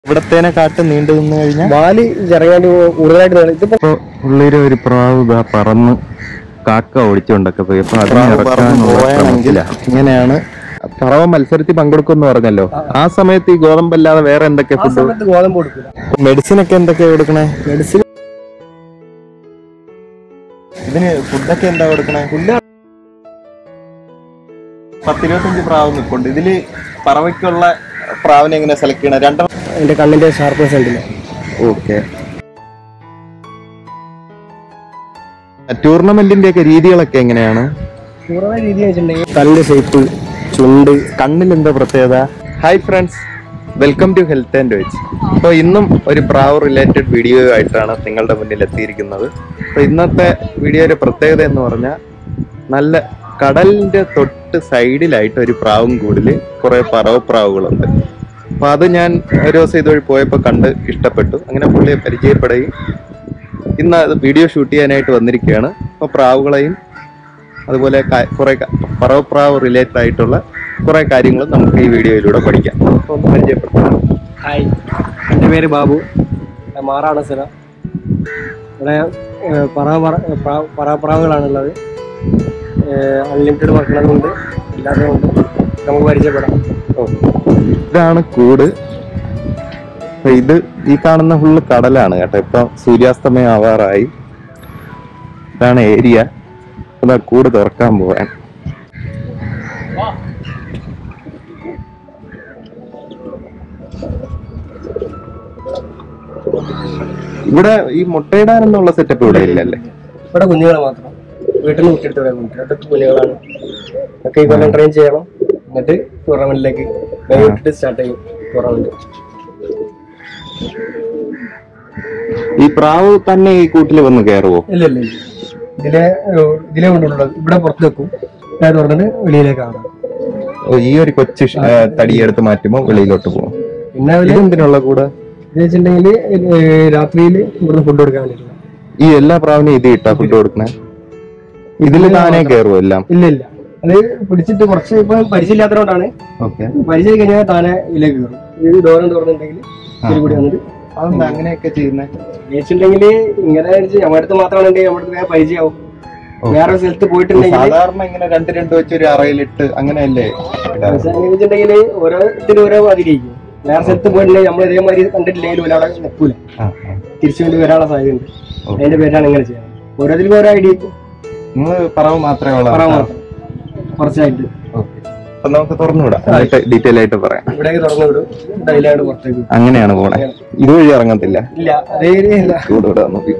ഇവിടത്തേനെ കാട്ട് നീണ്ടു നിന്ന് കഴിഞ്ഞാൽ വാല് ചിറങ്ങാണ്ട് കൂടുതലായിട്ട് നീളം- ഇതിപ്പോ ഇപ്പൊ ഉള്ളില് ഒരു പ്രാവ് ഇതാ പറന്ന് കാക്ക ഓടിച്ചുകൊണ്ടൊക്കെ പോയി അപ്പൊ അതിനെ ഇറക്കാനുള്ള ശ്രമത്തിലാ. ഇങ്ങനെയാണ് പറവ മത്സരത്തിൽ പങ്കെടുക്കുമെന്ന് പറഞ്ഞല്ലോ ആ സമയത്ത് ഈ ഗോതമ്പല്ലാതെ വേറെ എന്തൊക്കെ ആ ഫുഡ് സമയത്ത് ഗോതമ്പ് കൊടുക്കില്ല മെഡിസിൻ ഒക്കെ എന്തൊക്കെയാ കൊടുക്കണേ മെഡിസിൻ ഇതിന് ഫുഡൊക്കെ എന്താ കൊടുക്കണേ ഫുഡ് പത്തിരുപത്തഞ്ച് പ്രാവ് നിൽപ്പുണ്ട് ഇതില് പറവയ്ക്കുള്ള പ്രാവിനെ എങ്ങനെ സെലക്ട് ചെയ്യണേ രണ്ടെണ്ണം എന്റെ കണ്ണിന്റെ ഷാർപ്നെസ് ഉണ്ടല്ല ഓക്കെ ടൂർണമെന്റിന്റെ ഒക്കെ രീതികളൊക്കെ എങ്ങനെയാണ് പൂർണ്ണ രീതി വെച്ചിട്ടുണ്ടെങ്കിൽ കല്ലിന്റെ ഷേപ്പ് ചുണ്ട് കണ്ണിൽ എന്താ പ്രത്യേകത hi friends welcome to health and വെച്ച് അപ്പോൾ ഇന്നും ഒരു പ്രാവ് റിലേറ്റഡ് വീഡിയോ ആയിട്ടാണ് നിങ്ങളുടെ മുന്നിൽ എത്തിയിരിക്കുന്നത് അപ്പോൾ ഇന്നത്തെ വീഡിയോയുടെ പ്രത്യേകത എന്ന് പറഞ്ഞാൽ നല്ല കടലിന്റെ തൊട്ട് സൈഡിലായിട്ട് ഒരു പ്രാവും കൂടിൽ കുറെ പറവപ്രാവുകളുണ്ട് അപ്പൊ അത് ഞാൻ ഒരു ദിവസം ഇതുവഴി പോയപ്പോൾ കണ്ട് ഇഷ്ടപ്പെട്ടു അങ്ങനെ പുള്ളിയെ പരിചയപ്പെടുകയും ഇന്ന് അത് വീഡിയോ ഷൂട്ട് ചെയ്യാനായിട്ട് വന്നിരിക്കുകയാണ് അപ്പോൾ പ്രാവുകളെയും അതുപോലെ ക- കുറെ ക- പറവപ്രാവ് റിലേറ്റഡ് ആയിട്ടുള്ള കുറെ കാര്യങ്ങൾ നമുക്ക് ഈ വീഡിയോയിലൂടെ പഠിക്കാം അപ്പോൾ ഒന്ന് പരിചയപ്പെടുത്താം ഹായ് എൻ്റെ പേര് ബാബു ഞാൻ മാറാണ് സ്ഥലം ഇവിടെ ഏഹ്, പറവ പറ- പ്രാ- പറവപ്രാവുകളാണുള്ളത് അൺലിമിറ്റഡ് വർക്കണതുകൊണ്ട് ഇല്ലാത്തതുകൊണ്ട് നമുക്ക് പരിചയപ്പെടാം ഇതാണ് കൂട് അപ്പൊ ഇത് ഈ കാണുന്ന ഫുള്ള് കടലാണ് കേട്ടോ ഇപ്പൊ സൂര്യാസ്തമയം ആവാറായി ഇതാണ് ഏരിയ അതാ കൂട് തുറക്കാൻ പോവാൻ ഇവിടെ ഈ മുട്ടയിടാനെന്നുള്ള സെറ്റപ്പ് ഇവിടെ ഇല്ലല്ലേ ഇവിടെ കുഞ്ഞുങ്ങൾ മാത്രം വീട്ടിൽ നിന്ന് കുട്ടിയെടുത്ത് ഇവിടെ കൊണ്ടുവരും അതൊക്കെ കുഞ്ഞുങ്ങളാണ് ഒക്കെ ഈ കൊല്ലം ട്രെയിൻ ചെയ്യണം എന്നിട്ട് ടൂർണമെന്റിലേക്ക് ഇട്ടിട്ട് സ്റ്റാർട്ട് ചെയ്യും ടൂർണമെന്റ് ഈ പ്രാവ് തന്നെ ഈ കൂട്ടിൽ വന്ന് കയറുവോ ഇല്ല ഇല്ല ഇല്ല ഇതിലെ ഏഹ്, ഇതിലെ കൊണ്ടുള്ളത് ഇവിടെ പുറത്ത് വെക്കും ഞാൻ തുറന്നിട്ട് വെളിയിലേക്ക് കാണാം ഓ, ഈ ഒരു കൊച്ചു ഷ- ഏ, തടിയെടുത്ത് മാറ്റുമ്പോൾ വെളിയിലോട്ട് പോകും പിന്നെ അവര് ഇതെന്തിനുള്ള കൂടെ ഇത് വെച്ചിട്ടുണ്ടെങ്കിൽ രാത്രിയിൽ ഇവിടുന്ന് ഫുഡ് കൊടുക്കാൻ വേണ്ടിയിട്ടുള്ള ഈ എല്ലാ പ്രാവിനും ഇത് ഇട്ടാ ഫുഡ് കൊടുക്കണേ ഇതില് താനേ കയറുമോ എല്ലാം ഇല്ല ഇല്ല അത് പിടിച്ചിട്ട് കുറച്ച് ഇപ്പൊ പരിചയമില്ലാത്തതുകൊണ്ടാണ് ഓക്കെ പരിചയം കഴിഞ്ഞാൽ താനെ ഇതിലേക്ക് കയറും ഇത് ഡോറും തുറന്നിട്ടുണ്ടെങ്കിൽ ഇതിൽ കൂടി വന്നിട്ട് അതെന്താ അങ്ങനെയൊക്കെ ചെയ്യുന്നേ വെച്ചിട്ടുണ്ടെങ്കിൽ ഇങ്ങനെ വെച്ച് നമ്മുടെ അടുത്ത് മാത്രമാണെങ്കിൽ നമ്മുടെ അടുത്ത് വേറെ പരിചയമാവും വേറെ സ്ഥലത്ത് പോയിട്ടുണ്ടെങ്കിൽ സാധാരണ ഇങ്ങനെ രണ്ട് രണ്ട് വെച്ച് ഒരു അറയിലിട്ട് അങ്ങനെയല്ലേ ഇടാറ്? വെച്ചിട്ടുണ്ടെങ്കിൽ ഓരോരുത്തരും ഓരോ മാതിരിയിരിക്കും വേറെ സ്ഥലത്ത് പോയിട്ടുണ്ടെങ്കിൽ നമ്മൾ ഇതേമാതിരി കണ്ടിട്ടില്ലെങ്കിൽ ഓരോ അവിടെ നിൽക്കൂല ആ, ആ. തിരിച്ചു വേണ്ടി വരാനുള്ള സാധ്യതയുണ്ട് അതിന്റെ പേരാണ് ഇങ്ങനെ ചെയ്യുന്നത് ഓരോരുത്തർക്കും ഓരോ ഐഡിയ നിങ്ങള് പറവ് മാത്രമേ ഉള്ളൂ പറയാൻ മാത്രം കുറച്ചായിട്ട് ഓക്കെ അപ്പൊ നമുക്ക് തുറന്നുവിടാം എന്നിട്ട് ഡീറ്റെയിൽ ആയിട്ട് പറയാം ഇവിടേക്ക് തുറന്നു വിടും ഡൈലായിട്ട് പുറത്തേക്ക് വിടും. അങ്ങനെയാണ് പോണേ ഇതുവഴി ഇറങ്ങത്തില്ല ഇല്ല അതേ ഏരിയ ഇല്ല കൂട് ഇവിടെ നോക്കി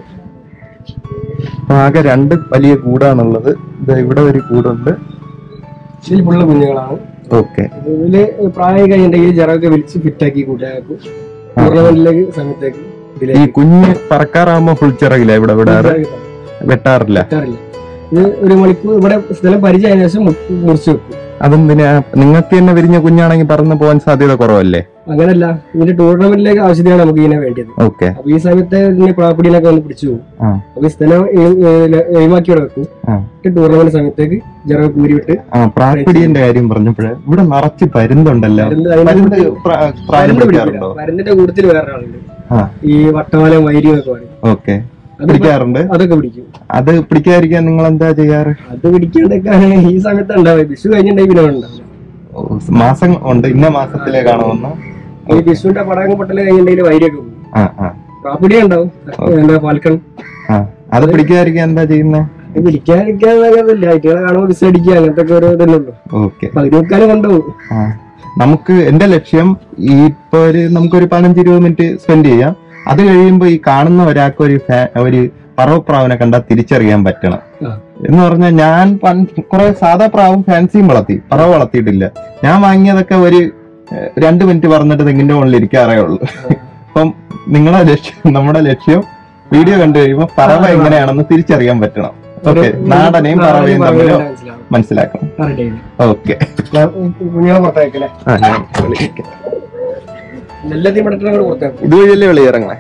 അപ്പൊ ആകെ രണ്ട് വലിയ കൂടാണുള്ളത് ഇത് ഇവിടെ ഒരു കൂടുണ്ട് ഇതിൽ ഫുള്ള് കുഞ്ഞുങ്ങളാണ് ഓക്കെ ഇതില് പ്രായം കഴിഞ്ഞിട്ടുണ്ടെങ്കിൽ ജറൊക്കെ വിളിച്ച് ഫിറ്റാക്കി കൂട്ടാക്കും ടൂർണമെന്റിലേക്ക് സമയത്തേക്ക് ഈ ഇതിലേക്ക് കുഞ്ഞ് പറക്കാറാകുമ്പോ ഫുൾ ചിറകില്ല ഇവിടെ വിടാറ് വെട്ടാറില്ല കിട്ടാറില്ല ഇത് ഒരു മണിക്കൂർ ഇവിടെ സ്ഥലം പരിചയമായതിനു ശേഷം മു- മുറിച്ച് വെക്കും അതെന്തിനാ നിങ്ങൾക്ക് തന്നെ വിരിഞ്ഞ കുഞ്ഞാണെങ്കിൽ പറന്ന് പോകാൻ സാധ്യത കുറവല്ലേ അങ്ങനല്ല ഇതിന്റെ ടൂർണമെന്റിലേക്ക് ആവശ്യത്തിനാണ് നമുക്ക് ഇതിനെ വേണ്ടത് ഓക്കെ അപ്പൊ ഈ സമയത്ത് ഇതിന്റെ പ്രാപ്പിടിനൊക്കെ വന്ന് പിടിച്ചു പോകും ആ. അപ്പൊ ഈ സ്ഥലം എയിമാക്കി ഇവിടെ വെക്കും ആ. ടൂർണമെന്റ് സമയത്തേക്ക് ജറ കൂരി വിട്ട് ആ പ്രാപ്പിടിയന്റെ കാര്യം പറഞ്ഞപ്പോഴേ ഇവിടെ നിറച്ച് പരുന്തുണ്ടല്ലോ പരുന്ത് അതിന്റെ പരുന്ത് കൂട്ടത്തിൽ- പ്ര- പ്രായം പരുന്ത് പിടിക്കില്ല പിടിക്കാറുണ്ടോ പരുന്തിന്റെ കൂട്ടത്തിൽ വേറെ ആളുണ്ട് ആ. ഈ വട്ടവാലം വൈരി എന്നൊക്കെ പറയും ഓക്കെ അത് പിടിക്കാറുണ്ട് അതൊക്കെ പിടിക്കും അത് പിടിക്കാതിരിക്കാൻ നിങ്ങൾ എന്താ ചെയ്യാറ് അത് പിടിക്കാണ്ടൊക്കെ ഈ സമയത്ത് ഉണ്ടാവും വിഷു കഴിഞ്ഞിട്ടുണ്ടെങ്കിൽ പിന്നെ ഉണ്ടാവില്ല ഓ, മാസം ഉണ്ട് ഇന്ന മാസത്തിലേക്കാണോ ഒന്ന് ഈ വിഷുവിന്റെ പടക്കം പൊട്ടല് കഴിഞ്ഞിട്ടുണ്ടെങ്കിൽ വൈരിയൊക്കെ പോകും ആ ആ പ്രാപ്പിടി ഉണ്ടാവും എന്താ പാൽക്കൺ ആ അത് പിടിക്കാതിരിക്കാൻ എന്താ ചെയ്യുന്നേ ഇത് പിടിക്കാതിരിക്കാന്നില്ല ഐറ്റുകളെ കാണുമ്പോൾ വിസിൽ അടിക്കുക അങ്ങനത്തെ ഒക്കെ ഓരോ ഇതല്ലേ ഉള്ളൂ ഓക്കെ പകുതി മുക്കാലും കൊണ്ടുപോകും ആ നമുക്ക് എന്റെ ലക്ഷ്യം ഈ ഇപ്പൊ ഒരു നമുക്കൊരു പതിനഞ്ച് ഇരുപത് മിനിറ്റ് സ്പെൻഡ് ചെയ്യാം അത് കഴിയുമ്പോ ഈ കാണുന്ന ഒരാൾക്ക് ഒരു ഫാ- ഒരു പറവപ്രാവിനെ കണ്ടാൽ തിരിച്ചറിയാൻ പറ്റണം ആ. എന്ന് പറഞ്ഞാൽ ഞാൻ കുറെ സാധാ പ്രാവും ഫാൻസിയും വളർത്തി പറവ് വളർത്തിയിട്ടില്ല ഞാൻ വാങ്ങിയതൊക്കെ ഒരു ഏഹ്, രണ്ട് മിനിറ്റ് പറഞ്ഞിട്ട് തെങ്ങിന്റെ മുകളിൽ ഇരിക്കാറേ ഉള്ളൂ അപ്പം നിങ്ങളുടെ ലക്ഷ്യം നമ്മുടെ ലക്ഷ്യം വീഡിയോ കണ്ടു കഴിയുമ്പോൾ പറവ എങ്ങനെയാണെന്ന് തിരിച്ചറിയാൻ പറ്റണം ഓക്കെ നാടനെയും പറവയും തമ്മിൽ മനസ്സിലാക്കണം ഓക്കെ കുഞ്ഞുങ്ങളെ പുറത്തേക്കല്ലേ ആ ഞാൻ വിളിക്കാം. നെല്ലത്തി പടത്തിനെ കൂടെ പുറത്തേക്കും ഇതുവഴിയല്ലേ വെളി ഇറങ്ങണേ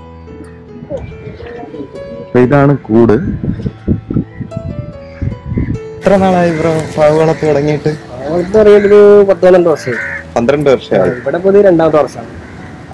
അപ്പൊ ഇതാണ് കൂട് എത്ര നാളായി ബ്രോ പ്രാവ് വളർത്തി തുടങ്ങിയിട്ട് അവിടുത്തെ അറിയാണ്ടൊരു പത്ത് പന്ത്രണ്ട് വർഷമായി പന്ത്രണ്ട് വർഷമായി ഇവിടെ ഇപ്പോൾ ഇത് രണ്ടാമത്തെ വർഷമാണ് ആണോ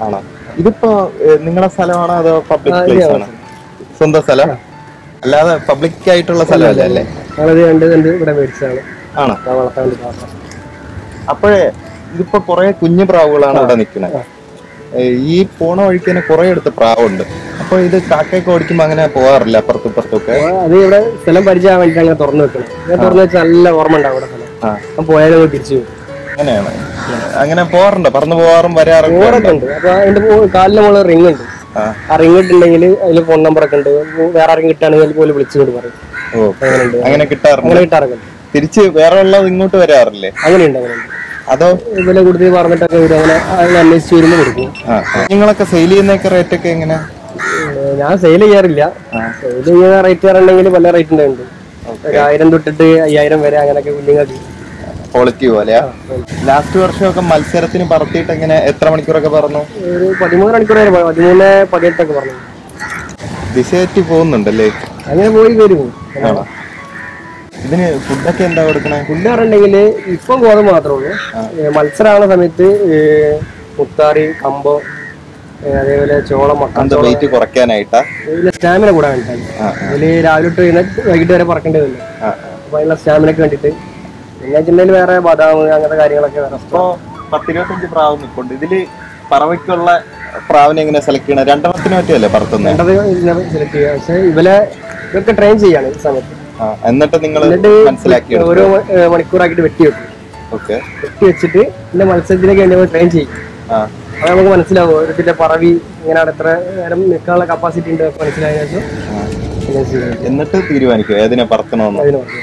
ഇതിപ്പോ നിങ്ങളുടെ സ്ഥലമാണോ അതോ പബ്ലിക് ആ, ഇത് പ്ലേസ് ഞങ്ങളുടെ ആണോ സ്വന്തം സ്ഥലം അല്ലാതെ പബ്ലിക് ആയിട്ടുള്ള സ്ഥലമല്ല അല്ലേ ഞങ്ങളത് രണ്ട് രണ്ട് ഇവിടെ മേടിച്ചതാണ് ആണോ ഞാൻ വളർത്താൻ വേണ്ടി മാത്രം അപ്പോഴേ ഇതിപ്പോ കുറെ കുഞ്ഞു പ്രാവുകളാണ് ഇവിടെ നിൽക്കുന്നത് ഈ പോണ വഴിക്ക് തന്നെ കുറെ അടുത്ത് പ്രാവുണ്ട് അപ്പൊ ഇത് കാക്കയൊക്കെ ഓടിക്കുമ്പോ അങ്ങനെ പോവാറില്ല അപ്പുറത്തും ഇപ്പുറത്തൊക്കെ അപ്പൊ അത് ഇവിടെ സ്ഥലം പരിചയം വേണ്ടിട്ട് അങ്ങനെ തുറന്നു വെക്കണം ഞാൻ തുറന്നു വെച്ചാൽ നല്ല ഓർമ്മ ഉണ്ടാവും ഇവിടെ സ്ഥലം ആ അപ്പം പോയാലും അങ്ങ് തിരിച്ചു പോകും അങ്ങനെയാണ് അങ്ങനെ പോവാറുണ്ട് പറന്നു പോവാറും വരാറും ഓറൊക്കെ ഉണ്ട് അപ്പൊ അതിന്റെ മോ- കാലിന്റെ മുകളിൽ റിങ് ഉണ്ട് ആ ആ റിങ് ഇട്ടുണ്ടെങ്കിൽ അതിൽ ഫോൺ നമ്പർ ഒക്കെ ഉണ്ട് വേറെ ആരെങ്കിലും കിട്ടുകയാണെങ്കിൽ പോലും വിളിച്ചുകൊണ്ട് പറയും ഓ അങ്ങനെയുണ്ട് അങ്ങനെ കിട്ടാറുണ്ട് അങ്ങനെ കിട്ടാറൊക്കെ ഉണ്ട് തിരിച്ച് വേറെ ഉള്ളത് ഇങ്ങോട്ട് വരാറില്ലേ അങ്ങനെയുണ്ട് അങ്ങനെയുണ്ട് അതോ വില കൂടുതൽ പറഞ്ഞിട്ടൊക്കെ വരും അങ്ങനെ അതിന് അന്വേഷിച്ച് വരുമ്പോൾ കൊടുക്കും ആ നിങ്ങളൊക്കെ സെയിൽ ചെയ്യുന്നൊക്കെ റേറ്റ് ഒക്കെ എങ്ങനെ ഏഹ് ഞാൻ സെയിൽ ചെയ്യാറില്ല സെയിൽ ചെയ്യുന്ന റേറ്റ് പറഞ്ഞിട്ടുണ്ടെങ്കിൽ പല റേറ്റ് ഉണ്ട് ഒരു ആയിരം തൊട്ടിട്ട് അയ്യായിരം വരെ അങ്ങനെയൊക്കെ കുഞ്ഞുങ്ങൾക്ക് ക്വാളിറ്റി പോലെയാ ലാസ്റ്റ് വർഷമൊക്കെ മത്സരത്തിന് പറത്തിയിട്ട് എങ്ങനെ എത്ര മണിക്കൂറൊക്കെ പറഞ്ഞു ഒരു പതിമൂന്ന് മണിക്കൂർ വരെ പോയി. പതിമൂന്ന് പതിനെട്ടൊക്കെ പറഞ്ഞു ദിശയാറ്റി പോകുന്നുണ്ടല്ലേ അങ്ങനെ പോയി വരും ആണോ ഇതിന് ഫുഡൊക്കെ എന്താ കൊടുക്കണേ ഫുഡ് പറഞ്ഞിട്ടുണ്ടെങ്കിൽ ഇപ്പം ഗോതമ്പ് മാത്രമേ ഉള്ളൂ ഏഹ് മത്സരമാകുന്ന സമയത്ത് ഏഹ് മുത്താറി കമ്പോ ഏഹ് അതേപോലെ ചോളം എന്താ മക്കാച്ചോളം വെയിറ്റ് കുറയ്ക്കാനായിട്ടാ ഇതിലെ സ്റ്റാമിന കൂടാൻ വേണ്ടിയിട്ടാണ് ആ, അതിൽ രാവിലെ തൊട്ട് വൈകുന്നേരം വൈകിട്ട് വരെ പറക്കേണ്ടതില്ല ആ. അപ്പൊ അതിനുള്ള സ്റ്റാമിനക്ക് വേണ്ടിയിട്ട് പിന്നെ വെച്ചിട്ടുണ്ടെങ്കിൽ വേറെ ബദാം അങ്ങനത്തെ കാര്യങ്ങളൊക്കെ വേറെ ഇപ്പോ പത്തിരുപത്തഞ്ച് പ്രാവ് നിൽപ്പുണ്ട് ഇതില് പറവയ്ക്കുള്ള പ്രാവിനെ എങ്ങനെ സെലക്ട് ചെയ്യണം രണ്ടെണ്ണത്തിന് പറ്റിയല്ലേ പറത്തുന്നത് വേണ്ടത് സെലക്ട് ചെയ്യുക പക്ഷെ ഇവലെ ഇതൊക്കെ ട്രെയിൻ ചെയ്യാണ് ഈ സമയത്ത് എന്നിട്ട് നിങ്ങൾ എന്നിട്ട് മനസ്സിലാക്കി ഓരോ ഏഹ് മണിക്കൂറാക്കിയിട്ട് വെട്ടി വെക്കും ഓക്കെ വെട്ടി വെച്ചിട്ട് പിന്നെ മത്സരത്തിലേക്ക് വേണ്ടി നമ്മൾ ട്രെയിൻ ചെയ്യും ആ അത് നമുക്ക് മനസ്സിലാവും ഓരോരുത്തരുടെ പറവി ഇങ്ങനെയാണ് എത്ര നേരം നിൽക്കാനുള്ള കപ്പാസിറ്റി ഉണ്ട് ഒക്കെ മനസ്സിലായ ശേഷം ആ. പിന്നെ ചെയ്യും. എന്നിട്ട് തീരുമാനിക്കും ഏതിനെ പറത്തണമെന്ന് അതിന് പറഞ്ഞു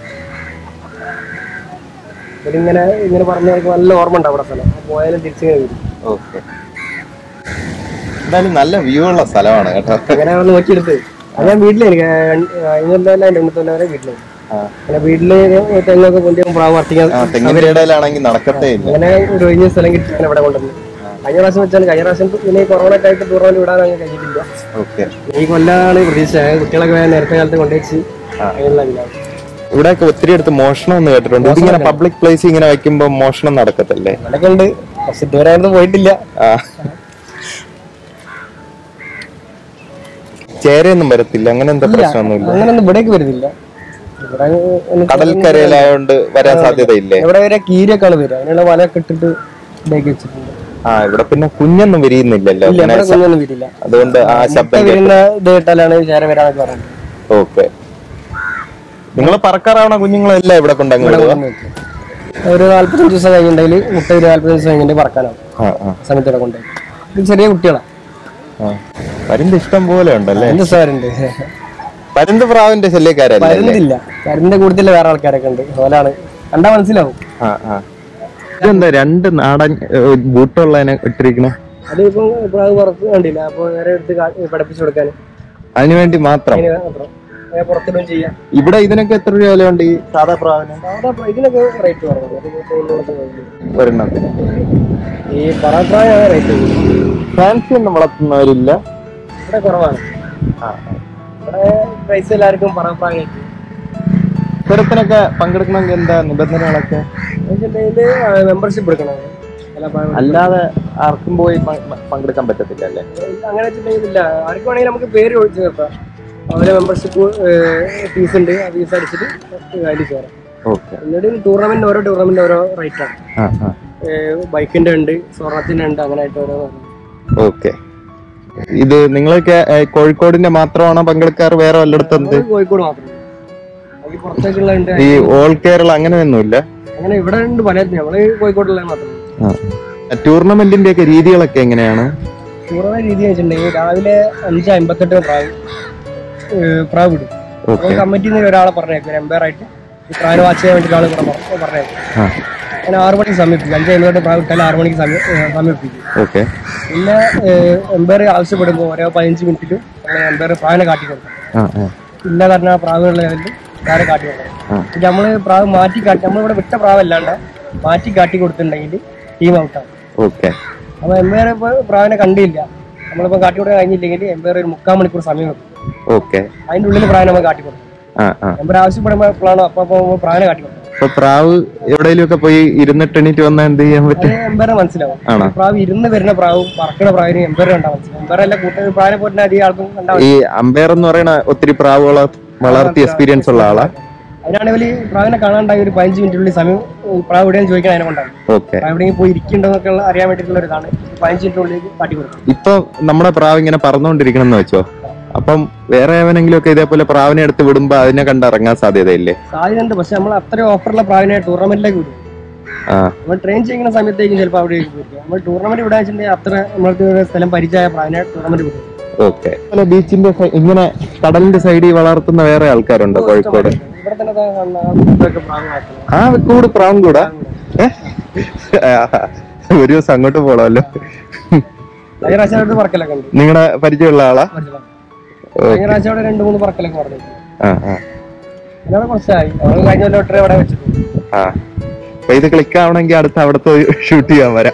ഇവരിങ്ങനെ ഇങ്ങനെ പറഞ്ഞ നല്ല ഓർമ്മ ഉണ്ട് അവിടെ സ്ഥലം അപ്പൊ പോയാലും തിരിച്ചിങ്ങനെ വരും ഓക്കെ എന്തായാലും നല്ല വ്യൂ ഉള്ള സ്ഥലമാണ് കേട്ടോ അങ്ങനെ അവിടെ നോക്കിയെടുത്ത് അത് ഞാൻ വീട്ടിൽ എനിക്ക് ഇന്നല്ല എൻ്റെ മുന്നത്തെ വരെ വീട്ടിൽ ആ. അങ്ങനെ വീട്ടില് തെങ്ങൊക്കെ കൊണ്ടുപോയി പ്രാവ് വർത്തിക്കാൻ ആ തെങ്ങിന്റെ ഇടയിലാണെങ്കിൽ നടക്കത്തേ ഇല്ല അങ്ങനെ ഒരു ഒഴിഞ്ഞ സ്ഥലം കിട്ടി അങ്ങനെ ഇവിടെ കൊണ്ടുവന്നു കഴിഞ്ഞ പ്രാവശ്യം വെച്ചാൽ കഴിഞ്ഞ പ്രാവശ്യം പിന്നെ ഈ കൊറോണ ഒക്കെ ആയിട്ട് ടൂർണമെന്റ് വിടാൻ അങ്ങനെ കഴിഞ്ഞിട്ടില്ല ഓക്കെ ഈ കൊല്ലാണ് പ്രതീക്ഷ കുട്ടികളൊക്കെ വേഗം നേരത്തെ കാലത്ത് കൊണ്ടുവച്ച് ആ. അതിനുള്ള ഇതിലാണ് ഇവിടെയൊക്കെ ഒത്തിരി അടുത്ത് മോഷണം എന്ന് കേട്ടിട്ടുണ്ട് ഇതിങ്ങനെ പബ്ലിക് പ്ലേസ് ഇങ്ങനെ വെക്കുമ്പോ മോഷണം നടക്കത്തല്ലേ ഇവിടെയൊക്കെ ഉണ്ട് പക്ഷെ ഇതുവരെ ആയിരുന്നു പോയിട്ടില്ല ആ ചേരയൊന്നും വരത്തില്ല അങ്ങനെ എന്താ പ്രശ്നമൊന്നുമില്ല അങ്ങനൊന്നും ഇവിടേക്ക് വരുന്നില്ല ഇവിടെ ഒന്ന് കടൽക്കരയിലായോണ്ട് വരാൻ സാധ്യതയില്ലേ ഇവിടെ വരെ കീരിയൊക്കെയാണ് വരിക അതിനുള്ള വലയൊക്കെ ഇട്ടിട്ട് ഇടയ്ക്ക് വെച്ചിട്ടുണ്ട് ആ ഇവിടെ പിന്നെ കുഞ്ഞൊന്നും വിരിയുന്നില്ലല്ലോ ഇല്ല അങ്ങനെ ഇവിടെ കുഞ്ഞൊന്നും വരില്ല അതുകൊണ്ട് ആ ശബ്ദം ഇപ്പൊ വരുന്ന ഇത് കേട്ടാലാണ് ചേര വരാന്നൊക്കെ പറയുന്നത് ഓക്കെ നിങ്ങൾ പറക്കാറാവണ കുഞ്ഞുങ്ങളെല്ലാം ഇവിടെ കൊണ്ടങ്ങ് ഇവിടെ വിടുക കൊണ്ടുവന്ന് വെക്കും. ഒരു നാല്പത്തഞ്ച് ദിവസം കഴിഞ്ഞിട്ടുണ്ടെങ്കിൽ മുട്ട ഒരു നാല്പത്തഞ്ച് ദിവസം കഴിഞ്ഞിട്ട് പറക്കാനാവും ആ ആ ആ സമയത്ത് ഇവിടെ കൊണ്ടുപോയി ഇത് ചെറിയ കുട്ടികളാണ് ആ പരുന്ത് ഇഷ്ടം പോലെ ഉണ്ടല്ലേ എന്ത് സാറുണ്ട് പരുന്ത് പ്രാവിന്റെ ശല്യക്കാരല്ലേ പരുന്തില്ല പരുന്തിന്റെ കൂടുതൽ വേറെ ആൾക്കാരൊക്കെ ഉണ്ട് അതുപോലാണ് കണ്ടാ മനസ്സിലാവും ആ ആ ഇതെന്താ രണ്ട് നാടൻ ഏഹ്, ബൂട്ടുള്ളതിനെ ഇട്ടിരിക്കണേ അത് ഇപ്പം പ്രാവ് പുറത്ത് കണ്ടില്ല അപ്പൊ വേറെ എടുത്ത് കാ- പഠിപ്പിച്ചു കൊടുക്കാൻ അതിനു വേണ്ടി മാത്രം അതിന് മാത്രം അങ്ങനെ പുറത്തിടും ചെയ്യാം ഇവിടെ ഇതിനൊക്കെ എത്ര രൂപ വിലയുണ്ട് ഈ സാധാ പ്രാവിന് സാധാ പ്ര- ഇതിനൊക്കെ റേറ്റ് കുറവാണ് അത് ഇപ്പൊ ഉള്ളിടത്ത് പോകുന്നത്. ഒരെണ്ണത്തിന് ഈ പറപ്രായാണ് റേറ്റ് ഫാൻസി ഒന്നും വളർത്തുന്നവരില്ല ഇവിടെ കുറവാണ് ഇവിടെ പൈസ എല്ലാവർക്കും പറപ്രായം പൂരത്തിനൊക്കെ പങ്കെടുക്കണമെങ്കിൽ എന്താ നിബന്ധനകളൊക്കെ മെമ്പർഷിപ്പ് എടുക്കണം എല്ലാ പ്രായം അല്ലാതെ ആർക്കും പോയി പ- പ- പങ്കെടുക്കാൻ പറ്റത്തില്ല അല്ലേ അങ്ങനെ വെച്ചിട്ടുണ്ടെങ്കിൽ ഇല്ല ആർക്കും വേണമെങ്കിൽ നമുക്ക് പേര് ഒഴിച്ച് ചേർക്കാം അവരെ മെമ്പർഷിപ്പ് ഫീസ് ഉണ്ട് ആ ഫീസ് അടിച്ചിട്ട് അതിൽ ചേരാം ഓക്കെ എന്നിട്ട് ടൂർണമെന്റ് ഓരോ ടൂർണമെന്റ് ഓരോ റേറ്റ് ആണ് ആ ആ ബൈക്കിന്റെ ഉണ്ട് സ്വർണത്തിന്റെ ഉണ്ട് അങ്ങനെ ആയിട്ട് ഓരോ ഓക്കെ ഇത് നിങ്ങളൊക്കെ ഏഹ്, കോഴിക്കോടിന്റെ മാത്രമാണോ പങ്കെടുക്കാറ് വേറെ വല്ലയിടത്തും എന്ത് നമ്മള് കോഴിക്കോട് മാത്രം അതിൽ പുറത്തേക്കുള്ള ഉണ്ട് ഈ ഓൾ കേരള അങ്ങനെയൊന്നുമില്ല അങ്ങനെ ഇവിടെ ഉണ്ട് പല നമ്മള് കോഴിക്കോടുള്ള മാത്രം ടൂർണമെന്റിന്റെ ഒക്കെ രീതികളൊക്കെ എങ്ങനെയാണ് ടൂർണമെന്റ് രീതി വെച്ചിട്ടുണ്ടെങ്കിൽ രാവിലെ അഞ്ച് അമ്പത്തെട്ട് പ്രാവ് ഏഹ് പ്രാവ് വിടും ഓക്കെ അപ്പോൾ കമ്മിറ്റിയിൽ നിന്ന് ഒരാളെ പറഞ്ഞേക്കും എംപയർ ആയിട്ട് ഈ പ്രാവിനെ വാച്ച് ചെയ്യാൻ വേണ്ടി ഒരാൾ ഇവിടെ പറ- പറഞ്ഞേക്കും ആ അങ്ങനെ ആറ് മണിക്ക് സമീപിക്കും അഞ്ച് അമ്പത്തെട്ട് പ്രാവ് ഇട്ടാൽ ആറ് മണിക്ക് സമീ- ഏഹ് സമീപിക്കും ഓക്കെ പിന്നെ എംപയർ ആവശ്യപ്പെടുമ്പോൾ ഓരോ പതിനഞ്ച് മിനിറ്റിലും നമ്മൾ എംപയർ പ്രാവിനെ കാട്ടി കൊടുക്കും ആ ആ ഇല്ല പറഞ്ഞ പ്രാവുകളുടെ ലെവലിൽ വേറെ കാട്ടി കൊടുക്കണം ആ. പിന്നെ നമ്മള് പ്രാവ് മാറ്റി കാട്ടി നമ്മളിവിടെ വിട്ട പ്രാവല്ലാണ്ട് മാറ്റി കാട്ടി കൊടുത്തിട്ടുണ്ടെങ്കിൽ ടീം ഔട്ടാണ് ഓക്കെ അപ്പൊ എംപയർ ഇപ്പൊ പ്രാവിനെ കണ്ടില്ല നമ്മളിപ്പോ കാട്ടി കൊടുക്കാൻ കഴിഞ്ഞില്ലെങ്കിൽ എംപയർ ഒരു മുക്കാൽ മണിക്കൂർ സമയം വെക്കും ഓക്കെ അതിന്റെ ഉള്ളിൽ പ്രാവിനെ നമ്മൾ കാട്ടി കൊടുക്കും ആ ആ എംപയർ ആവശ്യപ്പെടുമ്പോഴാണോ അപ്പൊ അപ്പൊ നമ്മൾ പ്രാവിനെ കാട്ടി കൊടുക്കും അപ്പൊ പ്രാവ് എവിടെയെങ്കിലും ഒക്കെ പോയി ഇരുന്നിട്ട് എണീറ്റ് വന്നാൽ എന്ത് ചെയ്യാൻ അത് പറ്റും എംബറെ മനസ്സിലാവും ആണോ പ്രാവ് ഇരുന്ന് വരുന്ന പ്രാവും പറക്കണ പ്രാവിന് എംബർ കണ്ടാൽ മനസ്സിലാവും എംബറല്ല കൂട്ട പ്രാവിനെ പോയിട്ട് അധികം ആൾക്കും കണ്ടാൽ ഈ അമ്പയർ എന്ന് പറയുന്ന ഒത്തിരി പ്രാവുകളെ വളർത്തി എക്സ്പീരിയൻസ് ഉള്ള ആളാ അതിനാണെങ്കിൽ ഈ പ്രാവിനെ കാണാണ്ടായി ഒരു പതിനഞ്ച് മിനിറ്റിനുള്ളിൽ സമയം ഈ പ്രാവ് എവിടെയും ചോദിക്കാൻ അതിനെ കൊണ്ടാണ് ഓക്കെ പ്രാവ് എവിടെയെങ്കിലും പോയി ഇരിക്കുന്നുണ്ടോന്നൊക്കെ ഉള്ള അറിയാൻ വേണ്ടിയിട്ടുള്ള ഒരു ഇതാണ് പതിനഞ്ച് മിനിറ്റിനുള്ളിൽ കാട്ടി കൊടുക്കും ഇപ്പൊ നമ്മുടെ പ്രാവ് ഇങ്ങനെ പറന്നുകൊണ്ടിരിക്കണം എന്ന് വെച്ചോ അപ്പം വേറെ ഏവനെങ്കിലും ഒക്കെ ഇതേപോലെ പ്രാവിനെ എടുത്ത് വിടുമ്പോ അതിനെ കണ്ട് ഇറങ്ങാൻ സാധ്യതയില്ലേ സാധ്യതയുണ്ട് പക്ഷെ നമ്മൾ അത്രയും ഓഫറുള്ള പ്രാവിനെ ടൂർണമെന്റിലേക്ക് വിടും ആ നമ്മൾ ട്രെയിൻ ചെയ്യുന്ന സമയത്തേക്കും ചിലപ്പോൾ അവിടെ പോയിരിക്കും നമ്മൾ ടൂർണമെന്റ് വിടാൻ വെച്ചിട്ടുണ്ടെങ്കിൽ അത്ര നമ്മൾക്ക് ഒരു സ്ഥലം പരിചയമായ പ്രാവിനെ ടൂർണമെന്റ് വിടും ഓക്കെ ബീച്ചിന്റെ സൈ- ഇങ്ങനെ കടലിന്റെ സൈഡിൽ വളർത്തുന്ന വേറെ ആൾക്കാരുണ്ടോ കോഴിക്കോട് ഇവിടെ തന്നെ ദാ കാണുന്ന ഇതൊക്കെ പ്രാവ് വളർത്തുന്നത്. ആ കൂട് പ്രാവും കൂടാ ഏ? ആ, ഒരു ദിവസം അങ്ങോട്ട് പോണല്ലോ കഴിഞ്ഞ പ്രാവശ്യം അവിടെ പറക്കലൊക്കെ ഉണ്ട് നിങ്ങളുടെ പരിചയമുള്ള ആളാ മനസ്സിലായോ? കഴിഞ്ഞ പ്രാവശ്യം അവിടെ രണ്ട് മൂന്ന് പറക്കലൊക്കെ പറഞ്ഞു ആ ആ അതിനോട് കുറച്ചായി നമ്മൾ കഴിഞ്ഞ കൊല്ലം ഒട്ടര അവിടെ വെച്ചിട്ടുണ്ട് ആ അപ്പൊ ഇത് ക്ലിക്ക് ആവണമെങ്കിൽ അടുത്ത് അവിടുത്തെ ഷൂട്ട് ചെയ്യാൻ വരാം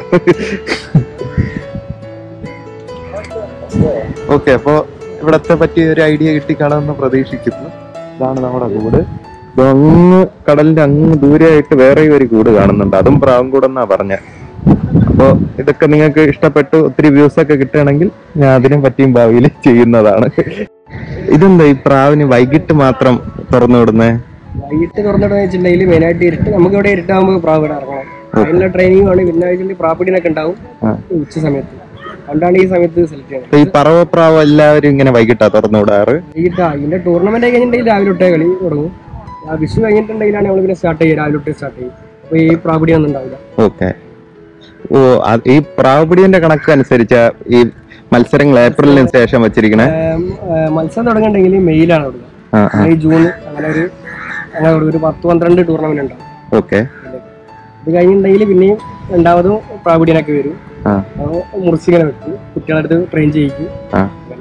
ഓക്കെ അപ്പൊ ഇവിടത്തെ പറ്റി ഒരു ഐഡിയ കിട്ടിക്കാണുമെന്ന് പ്രതീക്ഷിക്കുന്നു ഇതാണ് നമ്മുടെ കൂട് ഇത് അങ്ങ് കടലിന്റെ അങ്ങ് ദൂരെയായിട്ട് വേറെ ഒരു കൂട് കാണുന്നുണ്ട് അതും പ്രാവും കൂടെന്നാ പറഞ്ഞ അപ്പോ ഇതൊക്കെ നിങ്ങൾക്ക് ഇഷ്ടപ്പെട്ടു ഒത്തിരി വ്യൂസ് ഒക്കെ കിട്ടുകയാണെങ്കിൽ ഞാൻ അതിനും പറ്റിയും ഭാവിയിൽ ചെയ്യുന്നതാണ് ഇതെന്താ ഈ പ്രാവിന് വൈകിട്ട് മാത്രം തുറന്നു വിടുന്നേ വൈകിട്ട് തുറന്നിടുന്ന വെച്ചിട്ടുണ്ടെങ്കിൽ മെയിനായിട്ട് ഇരുട്ട് നമുക്ക് ഇവിടെ ഇരുട്ടാകുമ്പോൾ പ്രാവ് ഇവിടെ ഇറങ്ങണം അതിനുള്ള ട്രെയിനിങ് ആണ് പിന്നെ വെച്ചിട്ടുണ്ടെങ്കിൽ പ്രാപ്പിടിനൊക്കെ ഉണ്ടാവും ആ. ഉച്ച സമയത്ത് അതുകൊണ്ടാണ് ഈ സമയത്ത് സെലക്ട് ചെയ്യുന്നത് അപ്പൊ ഈ പറവപ്രാവ് എല്ലാവരും ഇങ്ങനെ വൈകിട്ടാ തുറന്നു വിടാറ് വൈകിട്ട് ആ, ഇതിന്റെ ടൂർണമെന്റ് കഴിഞ്ഞിട്ടുണ്ടെങ്കിൽ രാവിലെ തൊട്ടേ കളി തുടങ്ങും ആ വിഷു കഴിഞ്ഞിട്ടുണ്ടെങ്കിലാണ് നമ്മൾ പിന്നെ സ്റ്റാർട്ട് ചെയ്യുക രാവിലെ തൊട്ടേ സ്റ്റാർട്ട് ചെയ്യും അപ്പൊ ഈ പ്രാപിടി ഒന്നും ഉണ്ടാവില്ല ഓക്കെ ഓ അത് ഈ പ്രാവപിടിയന്റെ കണക്ക് അനുസരിച്ച ഈ മത്സരങ്ങൾ ഏപ്രിലിന് ശേഷം വെച്ചിരിക്കണേ ഏം, ഏ, മത്സരം തുടങ്ങുന്നുണ്ടെങ്കിൽ മെയ്യിലാണ് തുടങ്ങുക ആ ആ മെയ് ജൂൺ അങ്ങനെ ഒരു അങ്ങനെ ഒരു പത്ത് പന്ത്രണ്ട് ടൂർണമെന്റ് ഉണ്ടാവും ഓക്കെ ഇത് കഴിഞ്ഞിട്ടുണ്ടെങ്കിൽ പിന്നെയും രണ്ടാമതും പ്രാപിടിയനൊക്കെ വരും ആ അപ്പോൾ മുറിച്ചിങ്ങനെ വെക്കും കുട്ടികളടുത്ത് ട്രെയിൻ ചെയ്യിക്കും ആ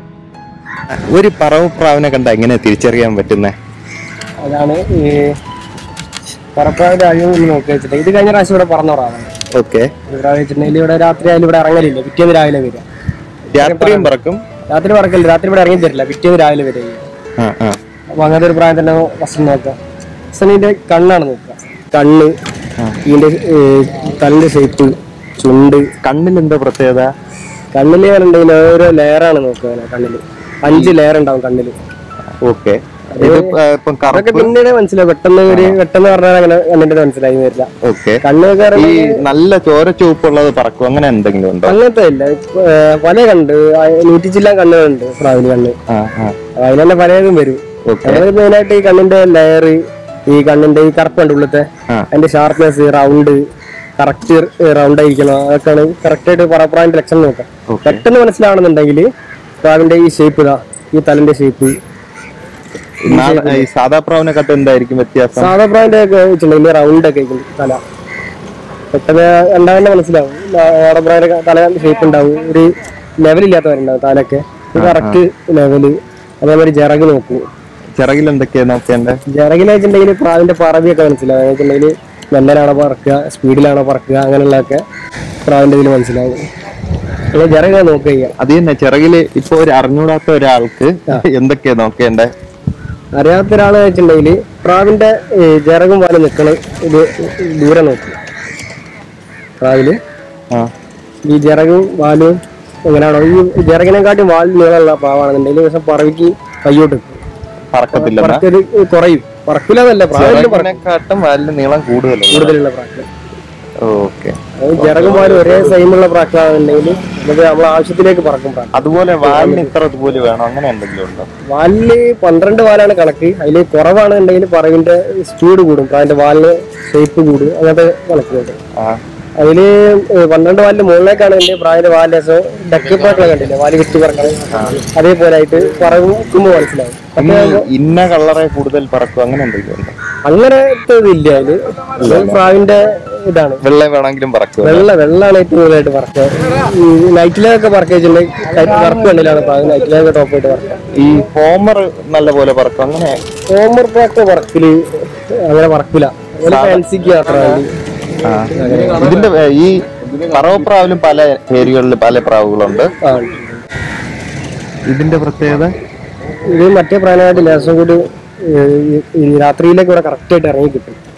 ഒരു പറവപ്രാവിനെ കണ്ട എങ്ങനെ തിരിച്ചറിയാൻ പറ്റുന്നേ അതാണ് ഈ പറപ്പാവിന്റെ ആദ്യം ഒന്ന് നോക്കി വെച്ചിട്ട് ഇത് കഴിഞ്ഞ പ്രാവശ്യം ഇവിടെ പറന്ന പ്രാവാണ് ഓക്കെ ഇവിടെ വെച്ചിട്ടുണ്ടെങ്കിൽ ഇവിടെ രാത്രി ആയാലും ഇവിടെ ഇറങ്ങലില്ല പിറ്റേന്ന് രാവിലെ വരിക രാത്രിയും പറക്കും രാത്രി പറക്കല്ല രാത്രി ഇവിടെ ഇറങ്ങി തരില്ല പിറ്റേന്ന് രാവിലെ വരിക ആ ആ അപ്പൊ അങ്ങനത്തെ ഒരു പ്രായം തന്നെ ഫസ്റ്റ് നോക്കുക ഫസ്റ്റ് ഇതിന്റെ കണ്ണാണ് നോക്കുക കണ്ണ് ഇതിന്റെ ഏർ, തലന്റെ ഷേപ്പ് ചുണ്ട് കണ്ണിൽ എന്താ പ്രത്യേകത കണ്ണില് ഉണ്ടെങ്കിൽ ഓരോ ലെയറാണ് നോക്കുക അതിനെ കണ്ണില് അഞ്ച് ലെയർ ഉണ്ടാവും കണ്ണില് ഓക്കെ ഇത് ആ, ഇപ്പം അതൊക്കെ കറുപ്പ് പിന്നീട് മനസ്സിലാവും പെട്ടെന്ന് ഒരു പെട്ടെന്ന് പറഞ്ഞാൽ അങ്ങനെ കണ്ണിന്റെ മനസ്സിലായി വരില്ല ഓക്കെ കണ്ണ് ഈ കയറി നല്ല ചോര ചുവപ്പുള്ളത് പറക്കും അങ്ങനെ എന്തെങ്കിലും ഉണ്ടോ അങ്ങനത്തെ ഇല്ല ഇപ്പൊ, ഏർ, പല കണ്ട് നൂറ്റി ജില്ല കണ്ണുകളുണ്ട് പ്രാവിന് കണ്ണ് ആ ആ അപ്പൊ അതിന് തന്നെ പലതും വരും ഓക്കെ ഞങ്ങൾ മെയിനായിട്ട് ഈ കണ്ണിന്റെ ലെയർ ഈ കണ്ണിന്റെ ഈ കറുപ്പുണ്ട് ഉള്ളത്തെ ആ. അതിന്റെ ഷാർപ്നെസ് റൗണ്ട് കറക്റ്റ് റൗണ്ട് ആയിരിക്കണം അതൊക്കെയാണ് കറക്റ്റ് ആയിട്ട് പറപ്രാവിന്റെ ലക്ഷണം നോക്കാം ഓക്കെ പെട്ടെന്ന് മനസ്സിലാവണമെന്നുണ്ടെങ്കിൽ പ്രാവിന്റെ ഈ ഷേപ്പ് ഇതാ ഈ തലന്റെ ഷേപ്പ് ഈ സാധാ പ്രാവിനെ കട്ട് എന്തായിരിക്കും വ്യത്യാസം സാധാ പ്രാവിന്റെ ഒക്കെ വെച്ചിട്ടുണ്ടെങ്കിൽ റൗണ്ട് ഒക്കെ ആയിരിക്കും തല പെട്ടെന്ന് കണ്ടാൽ മനസ്സിലാവും നാടൻ പ്രാവിന്റെ തല ഷേപ്പ് ഉണ്ടാവും ഒരു ലെവലില്ലാത്തവരുണ്ടാവും തലയൊക്കെ കറക്റ്റ് ലെവല് അതേമാതിരി ജറക് നോക്കും ചിറകിൽ എന്തൊക്കെയാ നോക്കേണ്ടേ ജറകിൽ വെച്ചിട്ടുണ്ടെങ്കിൽ പ്രാവിന്റെ പറവിയൊക്കെ മനസ്സിലാവും വെച്ചിട്ടുണ്ടെങ്കിൽ മെല്ലനാണോ പറക്കുക സ്പീഡിലാണോ പറക്കുക അങ്ങനെയുള്ളതൊക്കെ പ്രാവിന്റെ ഇതിൽ മനസ്സിലാവും പിന്നെ ജറക നോക്കുക ചെയ്യാം അത് തന്നെ ചിറകില് ഇപ്പൊ ഒരു അറിഞ്ഞൂടാത്ത ഒരാൾക്ക് എന്തൊക്കെയാ നോക്കേണ്ടേ അറിയാത്ത ഒരാളെ വെച്ചിട്ടുണ്ടെങ്കിൽ പ്രാവിന്റെ ഈ ജറകും പോലെ നിൽക്കണ ഇത് ദൂരെ നോക്കുക പ്രാവില് ആ ഈ ജറകും വാലും എങ്ങനെയാണോ ഈ ജറകിനെക്കാട്ടും വാൽ നീളമുള്ള പ്രാവാണെന്നുണ്ടെങ്കിൽ പക്ഷെ പറവിക്ക് കയ്യോട്ട് നിൽക്കും. പറക്കത്തില്ല പറക്കല് കുറയും പറക്കില്ലെന്നല്ല പ്രാവിന്റെ പറ- ചിറകിനെക്കാട്ടും വാലിന് നീളം കൂടുതലുണ്ട് കൂടുതലുള്ള പ്രാക്കൾ ഓക്കെ അത് ജറകും വാലും ഒരേ സെയിമുള്ള പ്രാക്കളാണെന്നുണ്ടെങ്കിൽ നമുക്ക് നമ്മളെ ആവശ്യത്തിലേക്ക് പറക്കും പ്രാക്കൾ അതുപോലെ വാലിന് ഇത്ര ഇതുപോലെ വേണം അങ്ങനെ എന്തെങ്കിലും ഉണ്ടോ വാലില് പന്ത്രണ്ട് വാലാണ് കണക്ക് അതിൽ കുറവാണെന്നുണ്ടെങ്കിൽ പറവിന്റെ സ്പീഡ് കൂടും പ്രാവിന്റെ വാലിന് ഷേപ്പ് കൂടും അങ്ങനത്തെ കണക്കുണ്ട് ആ അതില് ഏഹ് പന്ത്രണ്ട് വാലിന്റെ മുകളിലേക്കാണ് എന്റെ പ്രായന്റെ വാലിന്റെ ഡക്കി പ്രാക്കളെ കണ്ടില്ലേ വാല് വെച്ച് പറക്കണം അതേപോലെ ആയിട്ട് പറക്കുമ്പോ മനസ്സിലാവും ഇനി ഇന്ന കളറെ കൂടുതൽ പറക്കും അങ്ങനെ എന്തെങ്കിലും ഉണ്ടോ അങ്ങനത്തെ ഇതില്ല അതില് ഇത് പ്രാവിന്റെ ഇതാണ് വെള്ള വേണമെങ്കിലും പറക്കുക വെള്ള വെള്ളമാണ് ഏറ്റവും കൂടുതലായിട്ട് പറക്കുക ഈ നൈറ്റിലൊക്കെ പറക്കുക വെച്ചിട്ടുണ്ടെങ്കിൽ കറുപ്പ് കണ്ണിലാണ് പ്രാവ് നൈറ്റിലൊക്കെ ടോപ്പായിട്ട് പറക്കുക ഈ ഹോമർ നല്ല പോലെ പറക്കും അങ്ങനെ ഹോമർ പ്രാക്ക പറക്കല് അങ്ങനെ പറക്കില്ല ഫാൻസിക്ക് മാത്രം വേണ്ടി ആ. ഇതിന്റെ വേ- ഈ പറവപ്രാവിലും പല ഏരിയകളിൽ പല പ്രാവുകളുണ്ട് ആ ഇതിന്റെ പ്രത്യേകത ഇത് മറ്റേ പ്രായമായിട്ട് ലേശം കൂടി ഏഹ്, ഈ- ഈ രാത്രിയിലേക്ക് ഇവിടെ കറക്റ്റ് ആയിട്ട് ഇറങ്ങി കിട്ടും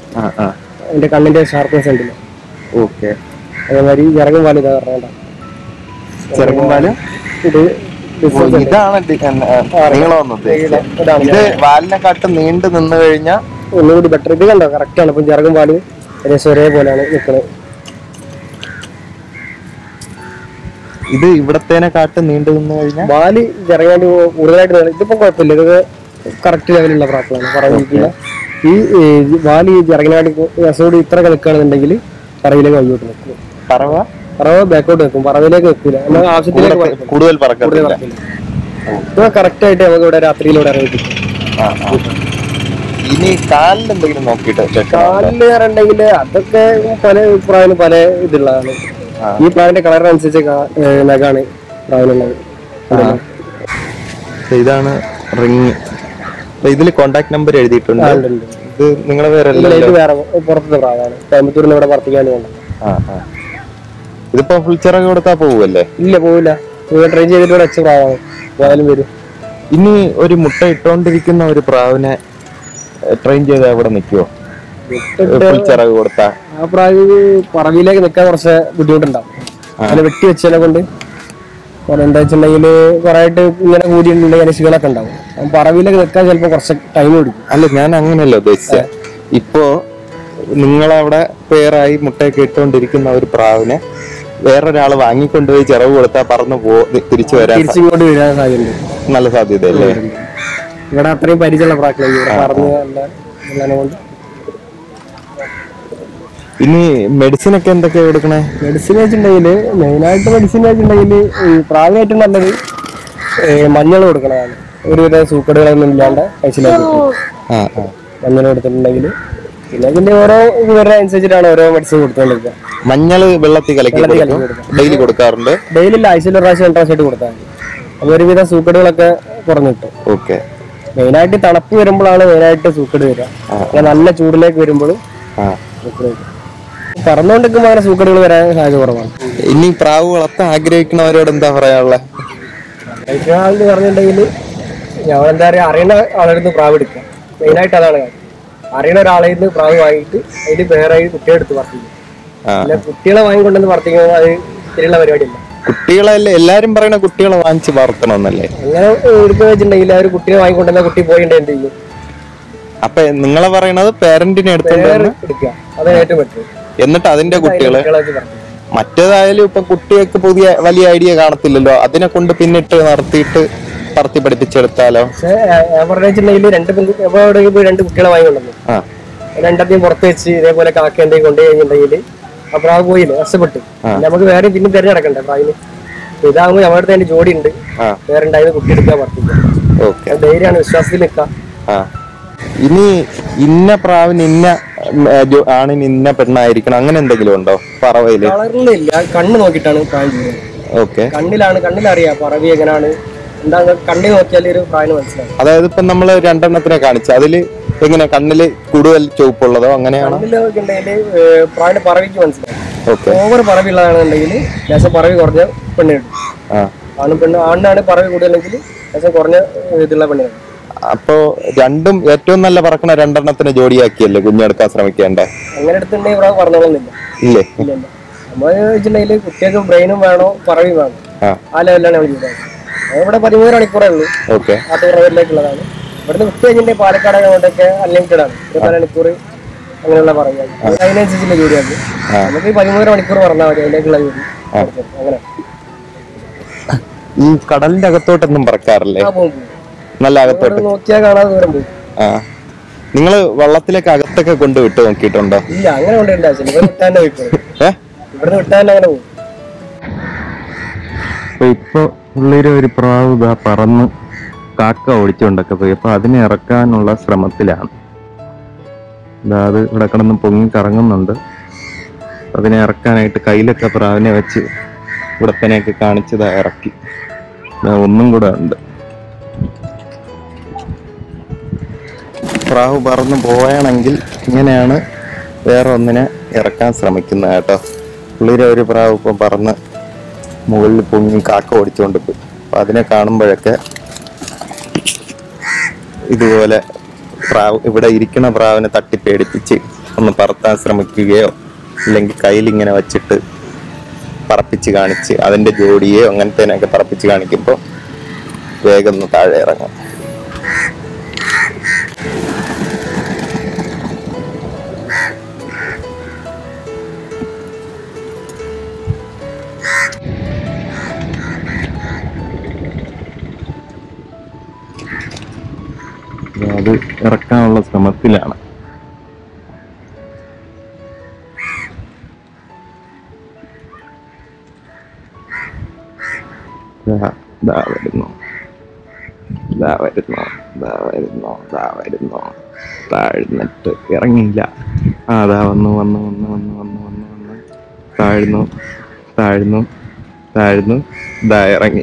ആ ആ അതിന്റെ കണ്ണിന്റെ ഷാർപ്നെസ് ഉണ്ടല്ലോ ഓക്കെ അതേമാതിരി ഇറങ്ങും പാല് ഇതാ പറഞ്ഞ ചെറുക്കുംപാല് ഇത് difference ഉണ്ട്. ഇതാണ് ഡി- എൻ- ആ, നീളം ഉദ്ദേശിച്ചത് ഇതാണ് ഇത് വാലിനെക്കാട്ടും നീണ്ടു നിന്ന് കഴിഞ്ഞാൽ ഒന്നുകൂടി ബെറ്റർ ഇത് കണ്ടോ കറക്റ്റ് ആണ് ഇപ്പൊ ചിറകും പാല് ഏകദേശം ഒരേപോലെയാണ് നിൽക്കുന്നത് ഇത് ഇവിടത്തേനെക്കാട്ടും നീണ്ടു നിന്ന് കഴിഞ്ഞാൽ പാല് ചിറങ്ങാണ്ട് കൂടുതലായിട്ട് നീളം- ഇതിപ്പോ കുഴപ്പമില്ല ഇതൊക്കെ കറക്റ്റ് ലെവലുള്ള പ്രാക്കളാണ് പറഞ്ഞിരിക്കില്ല ഈ ഏ, വാല് ഈ ചിറങ്ങിനാടി രസോട് ഇത്രയൊക്കെ നിൽക്കുകയാണെന്നുണ്ടെങ്കിൽ പറവിലേക്ക് വഴിയോട്ട് നിൽക്കും പറവ പറവ് ബാക്കോട്ട് നിൽക്കും പറവിലേക്ക് നിൽക്കില്ല എന്നാൽ ആവശ്യത്തിലേക്ക് കൂടുതൽ- പറക്കും. കൂടുതൽ പറക്കത്തില്ല ഇത് കറക്റ്റ് ആയിട്ട് നമുക്ക് ഇവിടെ രാത്രിയിലൂടെ ഇറങ്ങി കിട്ടും ആ, ആ. ഇനി കാലിൽ എന്തെങ്കിലും നോക്കിയിട്ട് വെക്കണം. കാലില് കയറുണ്ടെങ്കിൽ അതൊക്കെ പല പ്രാവിന് പല ഇതുള്ളതാണ് ആ. ഈ പ്രാവിന്റെ കളറിനനുസരിച്ച് നഗാണ് പ്രാവിനുള്ളത് ഇതാണ് റിങ് ഇതിൽ കോണ്ടാക്ട് നമ്പർ എഴുതിയിട്ടുണ്ട് ഉണ്ട്, ഉണ്ട്. ഇത് നിങ്ങളെ പേരല്ല ഇല്ല ഇത് വേറെ പുറത്തത്തെ പ്രാവാണ് കോയമ്പത്തൂരിൽ ഇവിടെ വർത്തിക്കാൻ വേണ്ട ആ ആ ഇതിപ്പോ ഫുൾ ചിറക് കൊടുത്താ പോവല്ലേ ഇല്ല പോവില്ല ഇവിടെ ട്രൈ ചെയ്തിട്ട് ഇവിടെ വെച്ച പ്രാവാണ് പോയാലും വരും ഇനി ഒരു മുട്ട ഇട്ടോണ്ടിരിക്കുന്ന ഒരു പ്രാവിനെ ട്രെയിൻ ചെയ്ത് അവിടെ നിൽക്കുവോ ഫുൾ ചിറക് കൊടുത്താ ആ പ്രാവ് പറവിലേക്ക് നിൽക്കാൻ കുറച്ച് ബുദ്ധിമുട്ടുണ്ടാവും അതിനെ വെട്ടി വെച്ചതിനെ കൊണ്ട് കാരണം എന്താ വെച്ചിട്ടുണ്ടെങ്കിൽ കുറെ ആയിട്ട് ഇങ്ങനെ കൂടിയിട്ടുണ്ടെങ്കിൽ അതിന് ക്ഷീണമൊക്കെ ഉണ്ടാവും അപ്പം പറവിലേക്ക് നിൽക്കാൻ ചിലപ്പോൾ കുറച്ച് ടൈം എടുക്കും അല്ല ഞാൻ അങ്ങനെയല്ല ഉദ്ദേശിച്ചത് ഇപ്പോ നിങ്ങളവിടെ പേരായി മുട്ടയൊക്കെ ഇട്ടുകൊണ്ടിരിക്കുന്ന ഒരു പ്രാവിനെ വേറൊരാൾ വാങ്ങിക്കൊണ്ടുപോയി ചിറവ് കൊടുത്താൽ പറന്നു പോ തിരിച്ചു വരാൻ തിരിച്ചിങ്ങോട്ട് വീഴാൻ സാധ്യതയുണ്ട് നല്ല സാധ്യതയല്ലേ ഇവിടെ അത്രയും പരിചയമുള്ള പ്രാക്കളായി ഇവിടെ പറഞ്ഞു നല്ല ഉള്ളതിനെ കൊണ്ട് ഇനി മെഡിസിൻ ഒക്കെ എന്തൊക്കെയാ കൊടുക്കണേ മെഡിസിൻ വെച്ചിട്ടുണ്ടെങ്കിൽ മെയിനായിട്ട് മെഡിസിൻ വെച്ചിട്ടുണ്ടെങ്കിൽ ഈ പ്രാവിനായിട്ട് നല്ലത് മഞ്ഞൾ കൊടുക്കണതാണ് ഒരുവിധ സൂക്കടുകളൊന്നും ഇല്ലാണ്ട് കഴിച്ചിലേക്ക് ആ ആ മഞ്ഞൾ കൊടുത്തിട്ടുണ്ടെങ്കിൽ പിന്നെ ഇതിന്റെ ഓരോ വിവരം അനുസരിച്ചിട്ടാണ് ഓരോ മെഡിസിൻ കൊടുത്തുകൊണ്ടിരിക്കുക മഞ്ഞള് വെള്ളത്തിൽ കലക്കി വെള്ളത്തിൽ കൊടുക്കും കലക്കി കൊടുക്കും. ഡെയിലി കൊടുക്കാറുണ്ട് ഡെയിലി ഇല്ല ആഴ്ചയിൽ ഒരു പ്രാവശ്യം രണ്ട് പ്രാവശ്യമായിട്ട് കൊടുത്താൽ മതി അപ്പോൾ ഒരുവിധ സൂക്കടുകളൊക്കെ കുറഞ്ഞു കിട്ടും ഓക്കെ മെയിനായിട്ട് തണുപ്പ് വരുമ്പോഴാണ് മെയിനായിട്ട് സൂക്കട് വരിക പിന്നെ നല്ല ചൂടിലേക്ക് വരുമ്പോൾ ആ സൂക്കട് വരും പറന്നുകൊണ്ടിരിക്കുമ്പോൾ അങ്ങനെ സൂക്കടുകൾ വരാൻ സാധ്യത കുറവാണ് ഇനി പ്രാവ് വളർത്താൻ ആഗ്രഹിക്കുന്നവരോട് എന്താ പറയാനുള്ളത് ആളെന്ന് പറഞ്ഞിട്ടുണ്ടെങ്കിൽ ഞാൻ എന്താ പറയുക അറിയുന്ന ആളെടുത്ത് പ്രാവ് എടുക്കുക മെയിനായിട്ട് അതാണ് കാര്യം അറിയുന്ന ഒരാളെ നിന്ന് പ്രാവ് വാങ്ങിയിട്ട് അതിൽ വേറെ കുട്ടികളെ എടുത്ത് വർത്തിക്കും ആ പിന്നെ കുട്ടികളെ വാങ്ങിക്കൊണ്ടെന്ന് വർത്തിക്കുമ്പോൾ അത് ശരിയുള്ള പരിപാടിയല്ല കുട്ടികളല്ലേ എല്ലാരും പറയണ കുട്ടികളെ വാങ്ങിച്ച് വളർത്തണമെന്നല്ലേ അങ്ങനെ എടുക്കുക വെച്ചിട്ടുണ്ടെങ്കിൽ ആ ഒരു കുട്ടിയെ വാങ്ങിക്കൊണ്ടെന്ന കുട്ടി പോയിട്ട് എന്ത് ചെയ്യും അപ്പൊ നിങ്ങളെ പറയണത് പേരന്റിനെ എടുത്തോണ്ട് വേറെ വന്ന് എടുക്കുക അതാണ് ഏറ്റവും ബെറ്റർ എന്നിട്ട് അതിന്റെ കുട്ടികള് കുട്ടികളെ വെച്ച് വർത്തിക്കും മറ്റേതായാലും ഇപ്പൊ കുട്ടികൾക്ക് പുതിയ വലിയ ഐഡിയ കാണത്തില്ലല്ലോ അതിനെ കൊണ്ട് പിന്നിട്ട് നടത്തിയിട്ട് പറത്തി പഠിപ്പിച്ചെടുത്താലോ പക്ഷേ ഞാൻ പറഞ്ഞു വെച്ചിട്ടുണ്ടെങ്കിൽ രണ്ട് പെൺകുട്ടി അപ്പോൾ എവിടെയെങ്കിലും പോയി രണ്ട് കുട്ടികളെ വാങ്ങിക്കൊണ്ടെന്നു ആ രണ്ടത്തെയും പുറത്ത് വെച്ച് ഇതേപോലെ കാക്ക എന്തെങ്കിലും കൊണ്ടു കഴിഞ്ഞിട്ടുണ്ടെങ്കിൽ ആ പ്രാവ് പോയില്ലേ നഷ്ടപ്പെട്ടു പിന്നെ നമുക്ക് വേറെ പിന്നെ തിരഞ്ഞെടുക്കണ്ടേ പ്രാവിന് അപ്പൊ ഇതാകുമ്പോൾ നമ്മുടെ അടുത്ത് അതിന്റെ ജോഡി ഉണ്ട് ആ വേറെ ഉണ്ടായത് കുട്ടി എടുക്കാൻ വർത്തിക്കുക ഓക്കെ ധൈര്യമാണ് വിശ്വാസത്തിൽ നിൽക്കാം ആ ഇനി ഇന്ന പ്രാവിന് ഇന്ന ഉം, ഏ, ജോ- ആണിന് ഇന്ന പെണ്ണായിരിക്കണം അങ്ങനെ എന്തെങ്കിലും ഉണ്ടോ പറവയില് കളറിലില്ല കണ്ണ് നോക്കിയിട്ടാണ് പ്രായം ചെയ്യുന്നത് ഓക്കെ കണ്ണിലാണ് കണ്ണിലറിയാം പറവി എങ്ങനെയാണ് എന്താ കണ്ണിൽ നോക്കിയാൽ ഒരു പ്രായം മനസ്സിലാവും അതായത് ഇപ്പൊ നമ്മള് രണ്ടെണ്ണത്തിനെ കാണിച്ചു അതില് എങ്ങനെ കണ്ണില് കൂടുതൽ ചുവപ്പുള്ളതോ അങ്ങനെയാണോ കണ്ണിൽ നോക്കിയിട്ടുണ്ടെങ്കിൽ പ്രായം പറവിക്ക് മനസ്സിലാവും ഓക്കെ ഓവർ പറവിയുള്ളതാണെന്നുണ്ടെങ്കിൽ ലേശം പറവി കുറഞ്ഞ പെണ്ണ് കിട്ടും ആ ആണും പെണ്ണ് ആണിനാണ് പറവി കൂടുതലെങ്കിൽ ലേശം കുറഞ്ഞ ഇതിലുള്ള പെണ്ണ് കിട്ടും അപ്പോ രണ്ടും ഏറ്റവും നല്ല പറക്കണ രണ്ടെണ്ണത്തിന് ജോഡിയാക്കിയല്ലേ കുഞ്ഞെടുക്കാൻ ശ്രമിക്കേണ്ടേ അങ്ങനെ എടുത്തിട്ടുണ്ടെങ്കിൽ പ്രാവ് പറഞ്ഞോളുന്നില്ല ഇല്ലേ ഇല്ല ഇല്ല നമ്മൾ വെച്ചിട്ടുണ്ടെങ്കിൽ കുട്ടികൾക്ക് ബ്രെയിനും വേണോ പറവിയും വേണം ആ ആ ലെവലിലാണ് നമ്മൾ ചെയ്തത് ഇവിടെ പതിമൂന്ന് മണിക്കൂറേ ഉള്ളൂ ഓക്കെ ആട്ടുപുറവിലേക്കുള്ളതാണ് ഇവിടുന്ന് വിട്ട് കഴിഞ്ഞിട്ടുണ്ടെങ്കിൽ പാലക്കാട് അങ്ങോട്ടൊക്കെ അൺലിമിറ്റഡ് ആണ് ഇരുപത്തിനാല് മണിക്കൂർ അങ്ങനെയുള്ള പറയുന്നത് അതിനനുസരിച്ചുള്ള ജോലിയാണ് ആ. നമുക്ക് ഈ പതിമൂന്ന് മണിക്കൂർ പറഞ്ഞാൽ മതി അതിലേക്കുള്ള ജോലി അങ്ങനെ ഈ കടലിന്റെ അകത്തോട്ടൊന്നും പറക്കാറില്ലേ ആ പോകും പോകും. നല്ല അകത്തോട്ട് ഇവിടെ നോക്കിയാൽ കാണാതെ ദൂരം പോകും ആ നിങ്ങള് വള്ളത്തിലേക്ക് അകത്തൊക്കെ കൊണ്ട് വിട്ട് നോക്കിയിട്ടുണ്ടോ ഇല്ല അങ്ങനെ കൊണ്ടുവരേണ്ട ആവശ്യമില്ല ഇവിടെ വിട്ടാൻ തന്നെ പോയിക്കോളും ഏ ഇവിടുന്ന് വിട്ടാൻ തന്നെ അങ്ങനെ പോകും അപ്പൊ ഇപ്പൊ പുള്ളിയുടെ ഒരു പ്രാവ് ഇതാ പറന്ന് കാക്ക ഓടിച്ചുകൊണ്ടൊക്കെ പോയി അപ്പൊ അതിനെ ഇറക്കാനുള്ള ശ്രമത്തിലാണ് ഇതാ അത് ഇവിടെ കിടന്ന് പൊങ്ങി കറങ്ങുന്നുണ്ട് അതിനെ ഇറക്കാനായിട്ട് കയ്യിലൊക്കെ പ്രാവിനെ വെച്ച് ഇവിടത്തനെയൊക്കെ കാണിച്ചതാ ഇറക്കി ദാ ഒന്നും കൂടെ ഉണ്ട് പ്രാവ് പറന്ന് പോവുകയാണെങ്കിൽ ഇങ്ങനെയാണ് വേറെ ഒന്നിനെ ഇറക്കാൻ ശ്രമിക്കുന്നത് കേട്ടോ പുള്ളിയുടെ ഒരു പ്രാവ് ഇപ്പം പറന്ന് മുകളിൽ പൊങ്ങി കാക്ക ഓടിച്ചുകൊണ്ട് പോയി അപ്പൊ അതിനെ കാണുമ്പോഴൊക്കെ ഇതുപോലെ പ്രാവ് ഇവിടെ ഇരിക്കുന്ന പ്രാവിനെ തട്ടി പേടിപ്പിച്ച് ഒന്ന് പറത്താൻ ശ്രമിക്കുകയോ അല്ലെങ്കിൽ കയ്യിൽ ഇങ്ങനെ വച്ചിട്ട് പറപ്പിച്ച് കാണിച്ച് അതിന്റെ ജോഡിയോ അങ്ങനത്തേനൊക്കെ പറപ്പിച്ച് കാണിക്കുമ്പോൾ വേഗം ഒന്ന് താഴെ ഇറങ്ങും അത് ഇറക്കാനുള്ള ശ്രമത്തിലാണ് ദാ ദാ വരുന്നു ദാ വരുന്നു ദാ വരുന്നു ദാ വരുന്നു താഴ്ന്നിട്ട് ഇറങ്ങിയില്ല ആ ദാ വന്നു വന്നു വന്നു വന്നു വന്നു വന്നു വന്നു താഴ്ന്നു താഴ്ന്നു താഴ്ന്നു ദാ ഇറങ്ങി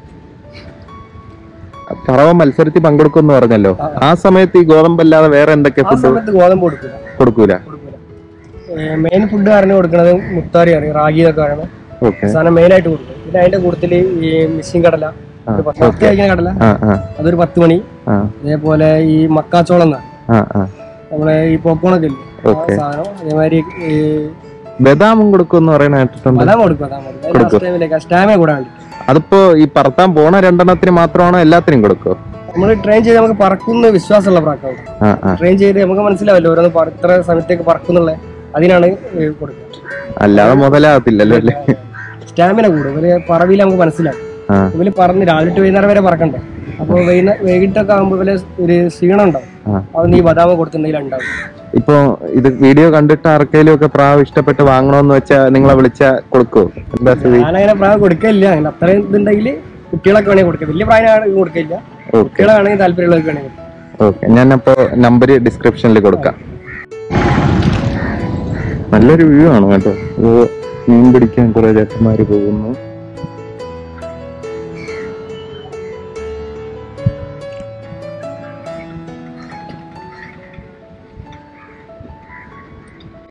പറവ മത്സരത്തിൽ പങ്കെടുക്കുമെന്ന് പറഞ്ഞല്ലോ ആ സമയത്ത് ഈ ഗോതമ്പല്ലാതെ വേറെ എന്തൊക്കെ ആ ഫുഡ് സമയത്ത് ഗോതമ്പ് കൊടുക്കില്ല കൊടുക്കൂല മെയിൻ ഫുഡ് കാരണം കൊടുക്കുന്നത് മുത്താറി ആണ് റാഗി ഇതൊക്കെ ആണ് ഓക്കെ സാധനം മെയിൻ ആയിട്ട് കൊടുക്കും പിന്നെ അതിന്റെ കൂട്ടത്തില് ഈ മിഷ്യൻ കടല ഒരു പത്ത് പത്ത് കഴിക്കുന്ന കടല ആ ആ അതൊരു പത്ത് മണി ആ അതേപോലെ ഈ മക്കാച്ചോളം എന്നാ ആ ആ നമ്മളെ ഈ പോപ്കോണൊക്കെ ഇല്ലേ ആ ഓക്കെ സാധനം അതേമാതിരി ഈ ബദാമും കൊടുക്കുമെന്ന് പറയുന്ന കേട്ടിട്ടുണ്ട് ബദാം കൊടുക്കും ബദാം കൊടുക്കും ലാസ്റ്റ് ടൈമിലേക്ക് സ്റ്റാമിന കൂടാൻ വേണ്ടി അതിപ്പോ ഈ പറത്താൻ പോണ രണ്ടെണ്ണത്തിന് മാത്രമാണോ എല്ലാത്തിനും കൊടുക്കോ നമ്മൾ ട്രെയിൻ ചെയ്ത് നമുക്ക് പറക്കുന്ന വിശ്വാസമുള്ള പ്രാക്കാണ് ആ ആ ട്രെയിൻ ചെയ്ത് നമുക്ക് മനസ്സിലാവല്ലോ ഓരോന്ന് പറ- ഇത്ര സമയത്തേക്ക് പറക്കുന്നുള്ള അതിനാണ് ഈ കൊടുക്കുക അല്ലാതെ മുതലാകത്തില്ലല്ലോ അല്ലേ സ്റ്റാമിന കൂടും ഇവര് പറവിയിൽ നമുക്ക് മനസ്സിലാവും ആ ഇവര് പറന്ന് രാവിലെ to വൈകുന്നേരം വരെ പറക്കണ്ടേ അപ്പൊ വൈകുന്നേരം വൈകിട്ടൊക്കെ ആകുമ്പോൾ ഇവര് ഒരു ക്ഷീണം ഉണ്ടാവും ആ. അത് ഈ ബദാമ കൊടുത്തിട്ടുണ്ടെങ്കിൽ ഉണ്ടാവും ഇപ്പൊ ഇത് വീഡിയോ കണ്ടിട്ട് ആർക്കെങ്കിലും ഒക്കെ പ്രാവ് ഇഷ്ടപ്പെട്ട് വാങ്ങണോന്ന് വെച്ചാ നിങ്ങളെ വിളിച്ച കൊടുക്കോ എന്താ സ്ഥിതി ഞാനങ്ങനെ പ്രായം കൊടുക്കില്ല അങ്ങനെ അത്രയും ഇതുണ്ടെങ്കിൽ കുട്ടികളൊക്കെ വേണമെങ്കിൽ കൊടുക്കാം വലിയ പ്രായം കൊടുക്കില്ല ഓക്കെ കുട്ടികളെ വേണമെങ്കിൽ താല്പര്യമുള്ളവർക്ക് വേണമെങ്കിൽ ഓക്കെ ഞാനപ്പോ നമ്പർ ഡിസ്ക്രിപ്ഷനിൽ കൊടുക്കാം നല്ലൊരു വ്യൂ ആണ് കേട്ടോ ഇത് മീൻ പിടിക്കാൻ കുറെ ചേട്ടന്മാര് പോകുന്നു